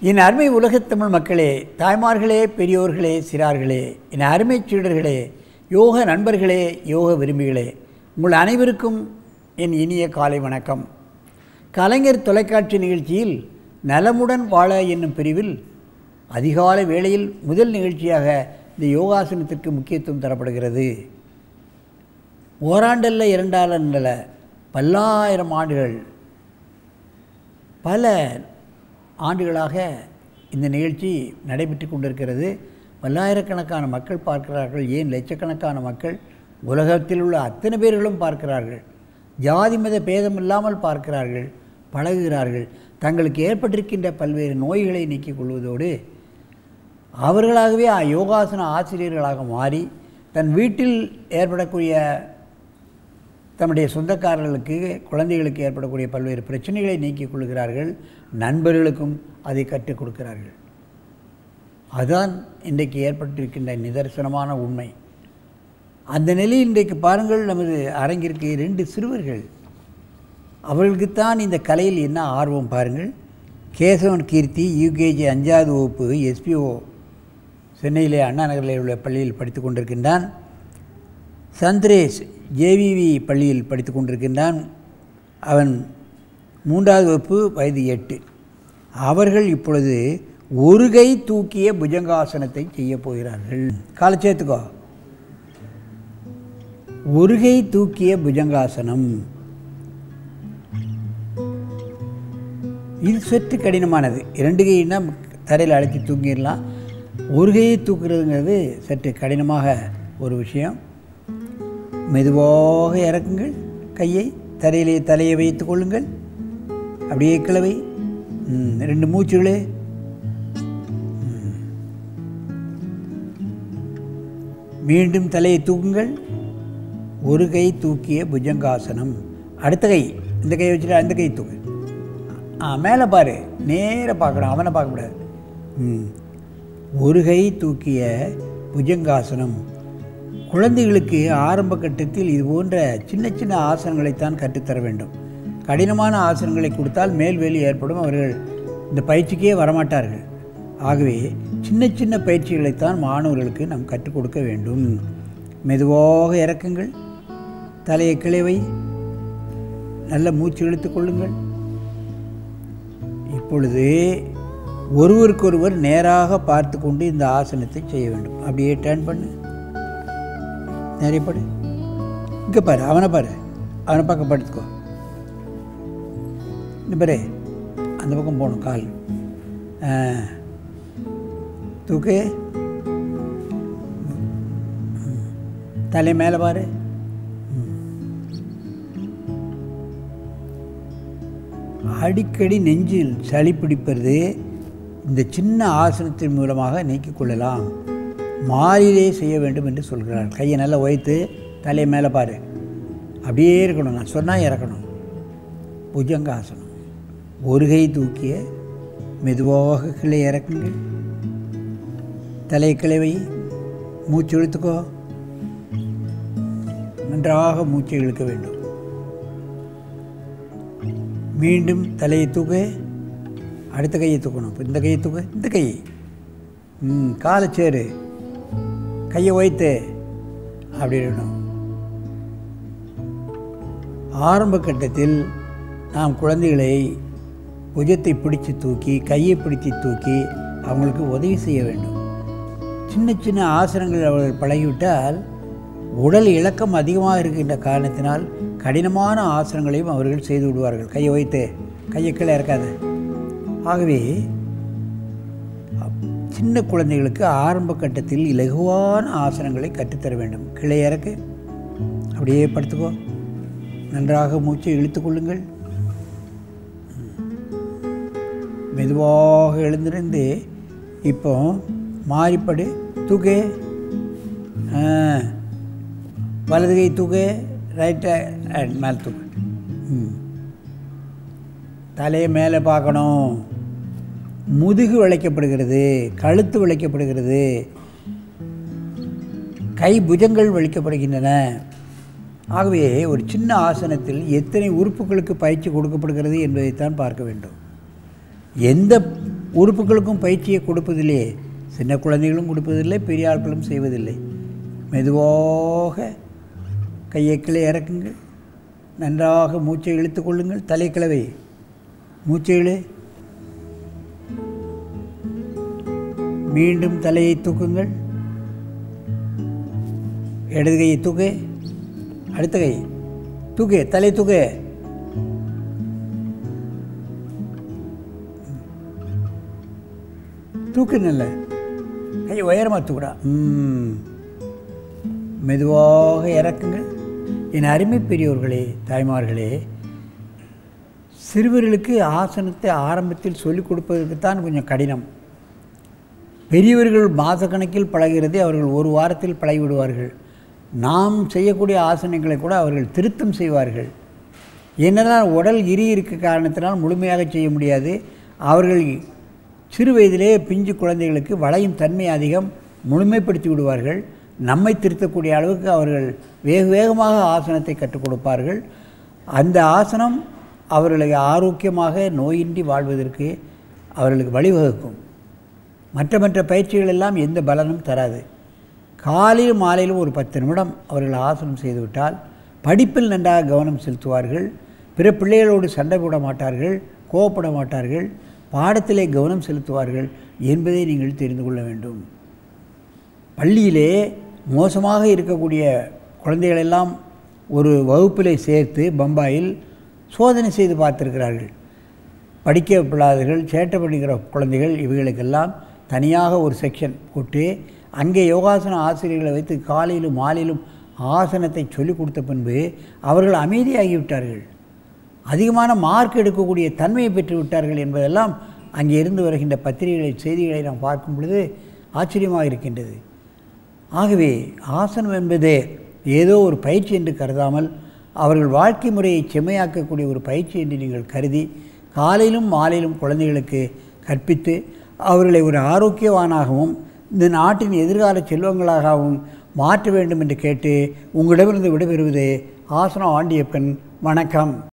என் அருமை உலகத் தமிழ் மக்களே தாய்மார்களே பெரியோர்களே சிறார்களே என் அருமை சீடர்களே யோக நண்பர்களே யோக விரும்பிகளே உங்கள் அனைவருக்கும் என் இனிய காலை வணக்கம் கலைஞர் தொலைக்காட்சி நிகழ்ச்சியில் நலமுடன் வாழ என்னும் பிரிவில் அதிகாலை வேளையில் முதல் நிகழ்ச்சியாக இந்த யோகாசனத்திற்கு முக்கியத்துவம் தரப்படுகிறது ஓராண்டல்ல இரண்டாண்டல்ல பல்லாயிரம் ஆண்டுகள் பல ஆண்டுகளாக இந்த நிகழ்ச்சி நடைபெற்று கொண்டிருக்கிறது பல்லாயிரக்கணக்கான மக்கள் பார்க்கிறார்கள் ஏன் லட்சக்கணக்கான மக்கள் உலகத்தில் உள்ள அத்தனை பேர்களும் பார்க்கிறார்கள் ஜாதி மத பேதம் இல்லாமல் பார்க்கிறார்கள் பழகுகிறார்கள் தங்களுக்கு ஏற்பட்டிருக்கின்ற பல்வேறு நோய்களை நீக்கிக் கொள்வதோடு அவர்களாகவே யோகாசன ஆசிரியர்களாக மாறி தன் வீட்டில் ஏற்படக்கூடிய தம்முடைய சொந்தக்காரர்களுக்கு குழந்தைகளுக்கு ஏற்படக்கூடிய பல்வேறு பிரச்சனைகளை நீக்கிக் கொள்கிறார்கள் நண்பர்களுக்கும் அதை கற்றுக் கொடுக்கிறார்கள் அதுதான் இன்றைக்கு ஏற்பட்டிருக்கின்ற நிதர்சனமான உண்மை அந்த நிலையில் இன்றைக்கு பாருங்கள் நமது அரங்கிற்கு இரண்டு சிறுவர்கள் அவர்களுக்குத்தான் இந்த கலையில் என்ன ஆர்வம் பாருங்கள் கேசவன் கீர்த்தி யூகேஜி அஞ்சாவது வகுப்பு எஸ்பிஓ சென்னையிலே அண்ணா நகரில் உள்ள பள்ளியில் படித்து கொண்டிருக்கின்றான் சந்திரேஷ் ஜேவிவி பள்ளியில் படித்து கொண்டிருக்கின்றான் அவன் மூன்றாவது வகுப்பு வயது எட்டு அவர்கள் இப்பொழுது ஒரு கை தூக்கிய புஜங்காசனத்தை செய்ய போகிறார்கள் காலை சேர்த்துக்கோ ஒரு கை தூக்கிய புஜங்காசனம் இது சற்று கடினமானது இரண்டு கைனா தரையில் அழைச்சி தூங்கிடலாம் ஒரு கையை தூக்குறதுங்கிறது சற்று கடினமாக ஒரு விஷயம் மெதுவாக இறக்குங்கள் கையை தரையிலே தலையை வைத்து கொள்ளுங்கள் அப்படியே கிளவை ரெண்டு மூச்சுகளே மீண்டும் தலையை தூக்குங்கள் ஒரு கை தூக்கிய புஜங்காசனம் அடுத்த கை இந்த கையை வச்சுட்டு அந்த கை தூக்கு ஆ மேலே பாரு நேராக பார்க்கணும் அவனை பார்க்கக்கூடாது ம் ஒரு கை தூக்கிய புஜங்காசனம் குழந்தைகளுக்கு ஆரம்ப கட்டத்தில் இது போன்ற சின்ன சின்ன ஆசனங்களைத்தான் கற்றுத்தர வேண்டும் கடினமான ஆசனங்களை கொடுத்தால் மேல்வேலி ஏற்படும் அவர்கள் இந்த பயிற்சிக்கே வரமாட்டார்கள் ஆகவே சின்ன சின்ன பயிற்சிகளைத்தான் மாணவர்களுக்கு நாம் கற்றுக் கொடுக்க வேண்டும் மெதுவாக இறக்குங்கள் தலையை கிளைவை நல்ல மூச்சு இழுத்து கொள்ளுங்கள் இப்பொழுது ஒருவருக்கொருவர் நேராக பார்த்து கொண்டு இந்த ஆசனத்தை செய்ய வேண்டும் அப்படியே டேர்ன் பண்ணு நிறைய படு இங்கே பாரு அவனை பாரு அவனை பக்கம் படுத்துக்கோ இந்த பாரு அந்த பக்கம் போகணும் கால் தூக்கு தலை மேலே பாரு அடிக்கடி நெஞ்சில் சளி பிடிப்பது இந்த சின்ன ஆசனத்தின் மூலமாக நீக்கிக் கொள்ளலாம் மாறிலே செய்ய வேண்டும் என்று சொல்கிறார் கையை நல்லா வைத்து தலையை மேலே பாரு அப்படியே இருக்கணும் நான் சொன்னால் இறக்கணும் புஜங்காசனம் ஒரு கை தூக்கிய மெதுவாக கிளை இறக்குங்கள் தலை கிளைவை மூச்சு இழுத்துக்கோ நன்றாக மூச்சை இழுக்க வேண்டும் மீண்டும் தலையை தூக்க அடுத்த கையை தூக்கணும் இப்போ இந்த கையை தூக்க இந்த கை ம் காலை சேரு கையை வைத்து அப்படி இருக்கணும் ஆரம்ப கட்டத்தில் நாம் குழந்தைகளை புஜத்தை பிடிச்சு தூக்கி கையை பிடித்து தூக்கி அவங்களுக்கு உதவி செய்ய வேண்டும் சின்ன சின்ன ஆசனங்கள் அவர்கள் பழகிவிட்டால் உடல் இலக்கம் அதிகமாக இருக்கின்ற காரணத்தினால் கடினமான ஆசனங்களையும் அவர்கள் செய்து விடுவார்கள் கையை வைத்து கையை கீழே இறக்காது ஆகவே சின்ன குழந்தைகளுக்கு ஆரம்ப கட்டத்தில் இலகுவான ஆசனங்களை கற்றுத்தர வேண்டும் கிளை இறக்கு அப்படியே படுத்துக்கோ நன்றாக மூச்சை இழுத்து கொள்ளுங்கள் மெதுவாக எழுந்திருந்து இப்போ மாறிப்படு தூக்கு வலது கை தூக்கு ரைட்டை மேலே தூக்கு ம் தலையை மேலே பார்க்கணும் முதுகு விளைக்கப்படுகிறது கழுத்து விளைக்கப்படுகிறது கை புஜங்கள் வலிக்கப்படுகின்றன ஆகவே ஒரு சின்ன ஆசனத்தில் எத்தனை உறுப்புகளுக்கு பயிற்சி கொடுக்கப்படுகிறது என்பதைத்தான் பார்க்க வேண்டும் எந்த உறுப்புகளுக்கும் பயிற்சியை கொடுப்பதில்லையே சின்ன குழந்தைகளும் கொடுப்பதில்லை பெரிய ஆட்களும் செய்வதில்லை மெதுவாக கையை கீழே இறக்குங்கள் நன்றாக மூச்சை இழுத்து கொள்ளுங்கள் தலைக்கிழவை மூச்சை இழு மீண்டும் தலையை தூக்குங்கள் இடது கையை தூக்கு அடுத்த கை தூக்கு தலை தூக்கு தூக்கு நல்ல கை உயரமாக தூக்குடா ம் மெதுவாக இறக்குங்கள் என் அருமை பெரியோர்களே தாய்மார்களே சிறுவர்களுக்கு ஆசனத்தை ஆரம்பத்தில் சொல்லிக் கொடுப்பதற்குத்தான் கொஞ்சம் கடினம் பெரியவர்கள் மாதக்கணக்கில் பழகிறது அவர்கள் ஒரு வாரத்தில் பழகிவிடுவார்கள் நாம் செய்யக்கூடிய ஆசனங்களை கூட அவர்கள் திருத்தம் செய்வார்கள் என்னதான் உடல் இரி இருக்க காரணத்தினால் முழுமையாக செய்ய முடியாது அவர்கள் சிறு வயதிலே பிஞ்சு குழந்தைகளுக்கு வளையும் தன்மை அதிகம் முழுமைப்படுத்தி விடுவார்கள் நம்மை திருத்தக்கூடிய அளவுக்கு அவர்கள் வேக வேகமாக ஆசனத்தை கற்றுக் கொடுப்பார்கள் அந்த ஆசனம் அவர்களுக்கு ஆரோக்கியமாக நோயின்றி வாழ்வதற்கு அவர்களுக்கு வழிவகுக்கும் மற்ற மற்ற பயிற்சிகள் எல்லாம் எந்த பலனும் தராது காலையிலும் மாலையிலும் ஒரு பத்து நிமிடம் அவர்கள் ஆசனம் செய்துவிட்டால் படிப்பில் நன்றாக கவனம் செலுத்துவார்கள் பிற பிள்ளைகளோடு சண்டை போட மாட்டார்கள் கோவப்பட மாட்டார்கள் பாடத்திலே கவனம் செலுத்துவார்கள் என்பதை நீங்கள் தெரிந்து கொள்ள வேண்டும் பள்ளியிலே மோசமாக இருக்கக்கூடிய குழந்தைகளெல்லாம் ஒரு வகுப்பிலே சேர்த்து பம்பாயில் சோதனை செய்து பார்த்திருக்கிறார்கள் படிக்கப்படாதவர்கள் சேட்டை படிக்கிற குழந்தைகள் இவைகளுக்கெல்லாம் தனியாக ஒரு செக்ஷன் போட்டு அங்கே யோகாசன ஆசிரியர்களை வைத்து காலையிலும் மாலையிலும் ஆசனத்தை சொல்லிக் கொடுத்த பின்பு அவர்கள் அமைதியாகிவிட்டார்கள் அதிகமான மார்க் எடுக்கக்கூடிய தன்மையை பெற்று விட்டார்கள் என்பதெல்லாம் அங்கே இருந்து வருகின்ற பத்திரிகைகளை செய்திகளை நாம் பார்க்கும் பொழுது ஆச்சரியமாக இருக்கின்றது ஆகவே ஆசனம் என்பது ஏதோ ஒரு பயிற்சி என்று கருதாமல் அவர்கள் வாழ்க்கை முறையை செம்மையாக்கக்கூடிய ஒரு பயிற்சி என்று நீங்கள் கருதி காலையிலும் மாலையிலும் குழந்தைகளுக்கு கற்பித்து அவர்களை ஒரு ஆரோக்கியவானாகவும் இந்த நாட்டின் எதிர்கால செல்வங்களாகவும் மாற்ற வேண்டும் என்று கேட்டு உங்களிடமிருந்து விடைபெறுவது ஆசனம் ஆண்டியப்பன் வணக்கம்